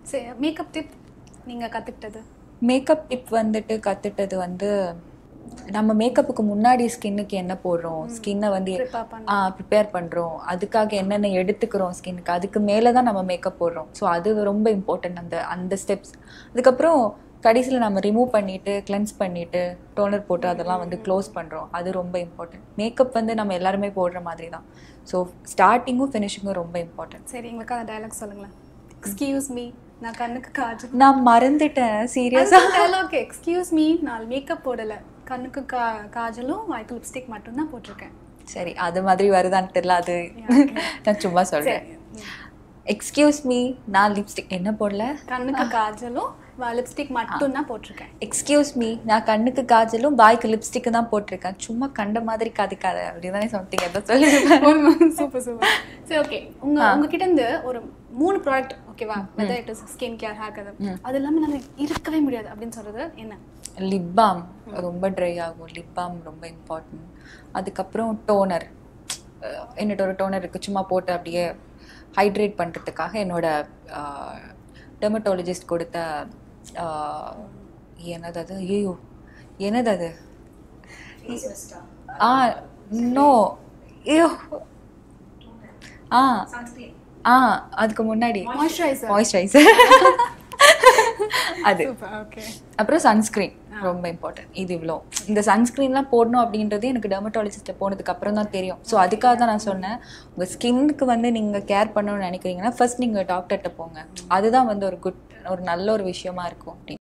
சரி makeup tip நீங்கள் கற்றுக்கிட்டது மேக்கப் டிப் வந்துட்டு கற்றுட்டது வந்து நம்ம மேக்கப்புக்கு முன்னாடி ஸ்கின்னுக்கு என்ன போடுறோம் ஸ்கின்னை வந்து Prepare பண்ண ப்ரிப்பேர் பண்ணுறோம் அதுக்காக என்னென்ன எடுத்துக்கிறோம் ஸ்கின்னுக்கு அதுக்கு மேலே தான் நம்ம மேக்கப் போடுறோம் ஸோ அது ரொம்ப இம்பார்ட்டன்ட் அந்த அந்த ஸ்டெப்ஸ் அதுக்கப்புறம் கடைசியில் நம்ம ரிமூவ் பண்ணிட்டு கிளென்ஸ் பண்ணிட்டு டோனர் போட்டு அதெல்லாம் வந்து க்ளோஸ் பண்ணுறோம் அது ரொம்ப இம்பார்ட்டன்ட் மேக்கப் வந்து நம்ம எல்லாருமே போடுற மாதிரி தான் ஸோ ஸ்டார்டிங்கும் ஃபினிஷிங்கும் ரொம்ப இம்பார்ட்டன்ட் சரி எங்களுக்கு அந்த டைலாக் சொல்லுங்களேன் எக்ஸ்கியூஸ் மீ நான் கண்ணுக்கு காஜல் நான் மறந்துட்டேன் சீரியஸாக டைலாக் எக்ஸ்கியூஸ் மீ நான் மேக்கப் போடலை கண்ணுக்கு கா காஜலும் வாய்க்கு லிப்ஸ்டிக் மட்டும்தான் போட்டிருக்கேன் சரி அது மாதிரி வருதான்னு தெரியல அது நான் சும்மா சொல்றேன் எக்ஸ்கியூஸ் மீ நான் லிப்ஸ்டிக் என்ன போடல கண்ணுக்கு காஜலும் லிப்ஸ்டிக் மட்டும்தான் போட்டிருக்கேன் எக்ஸ்கியூஸ் மீ நான் கண்ணுக்கு காஜலும் வாய்க்கு லிப்ஸ்டிக் தான் போட்டிருக்கேன் சும்மா கண்ட மாதிரி கதைக்காத அப்படிதானே சம்திங் எதோ சொல்லி சூப்பர் சூப்பர் சரி ஓகே உங்க உங்ககிட்ட இருந்து ஒரு மூணு ப்ராடக்ட் ஓகேவா whether it is skin care hair கதை அது இல்லாம நம்ம இருக்கவே முடியாது அப்படின்னு சொல்றது என்ன லிப் பாம் ரொம்ப ட்ரை ஆகும் லிப் பாம் ரொம்ப இம்பார்ட்டன்ட் அதுக்கப்புறம் டோனர் என்னோட ஒரு டோனர் இருக்குது சும்மா போட்டு அப்படியே ஹைட்ரேட் பண்ணுறதுக்காக என்னோட டெர்மட்டாலஜிஸ்ட் கொடுத்த ஆஹ், என்னது அது ஐயோ என்னது அது ஆ நோ ஐயோ ஆ ஆ அதுக்கு முன்னாடி மாய்ஸ்சரைசர் மாய்ஸ்சரைசர் அது சூப்பர் ஓகே அப்புறம் சன்ஸ்க்ரீன் ரொம்ப இம்பார்ட்டன்ட் இது இவ்வளோ இந்த சன்ஸ்க்ரீன்லாம் போடணும் அப்படின்றது எனக்கு டெர்மட்டாலஜிஸ்ட்டை போனதுக்கு அப்புறம் தான் தெரியும் ஸோ அதுக்காக தான் நான் சொன்னேன் உங்கள் ஸ்கின்னுக்கு வந்து நீங்கள் கேர் பண்ணணும்னு நினைக்கிறீங்கன்னா ஃபர்ஸ்ட் நீங்கள் டாக்டர்கிட்ட போங்க அதுதான் வந்து ஒரு குட் ஒரு நல்ல ஒரு விஷயமா இருக்கும் அப்படின்னு